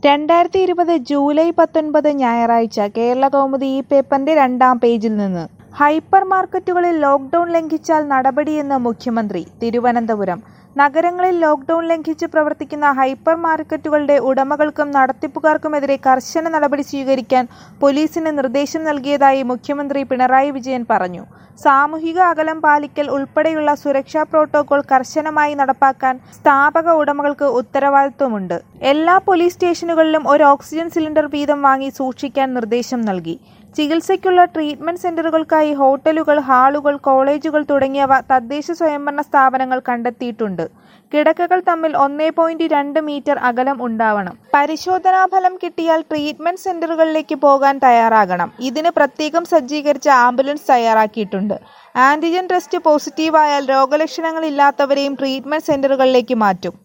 രണ്ടായിരത്തി ഇരുപത് ജൂലൈ പത്തൊൻപത് ഞായറാഴ്ച കേരള കൗമുദി ഈ പേപ്പറിന്റെ രണ്ടാം പേജിൽ നിന്ന് ഹൈപ്പർ മാർക്കറ്റുകളിൽ ലോക്ഡൌൺ ലംഘിച്ചാൽ നടപടിയെന്ന് മുഖ്യമന്ത്രി തിരുവനന്തപുരം നഗരങ്ങളിൽ ലോക്ഡൌൺ ലംഘിച്ച് പ്രവർത്തിക്കുന്ന ഹൈപ്പർ മാർക്കറ്റുകളുടെ ഉടമകൾക്കും നടത്തിപ്പുകാർക്കുമെതിരെ കർശന നടപടി സ്വീകരിക്കാൻ പോലീസിന് നിർദ്ദേശം നൽകിയതായി മുഖ്യമന്ത്രി പിണറായി വിജയൻ പറഞ്ഞു സാമൂഹിക അകലം പാലിക്കൽ ഉൾപ്പെടെയുള്ള സുരക്ഷാ പ്രോട്ടോകോൾ കർശനമായി നടപ്പാക്കാൻ സ്ഥാപക ഉടമകൾക്ക് ഉത്തരവാദിത്വമുണ്ട് എല്ലാ പോലീസ് സ്റ്റേഷനുകളിലും ഒരു ഓക്സിജൻ സിലിണ്ടർ വീതം വാങ്ങി സൂക്ഷിക്കാൻ നിർദ്ദേശം നൽകി ചികിത്സയ്ക്കുള്ള ട്രീറ്റ്മെന്റ് സെന്ററുകൾക്കായി ഹോട്ടലുകൾ ഹാളുകൾ കോളേജുകൾ തുടങ്ങിയവ തദ്ദേശ സ്വയംഭരണ സ്ഥാപനങ്ങൾ കണ്ടെത്തിയിട്ടുണ്ട് കിടക്കകൾ തമ്മിൽ ഒന്നേ പോയിന്റ് രണ്ട് മീറ്റർ അകലം ഉണ്ടാവണം പരിശോധനാ ഫലം കിട്ടിയാൽ ട്രീറ്റ്മെന്റ് സെന്ററുകളിലേക്ക് പോകാൻ തയ്യാറാകണം ഇതിന് പ്രത്യേകം സജ്ജീകരിച്ച ആംബുലൻസ് തയ്യാറാക്കിയിട്ടുണ്ട് ആന്റിജൻ ടെസ്റ്റ് പോസിറ്റീവായാൽ രോഗലക്ഷണങ്ങളില്ലാത്തവരെയും ട്രീറ്റ്മെന്റ് സെന്ററുകളിലേക്ക് മാറ്റും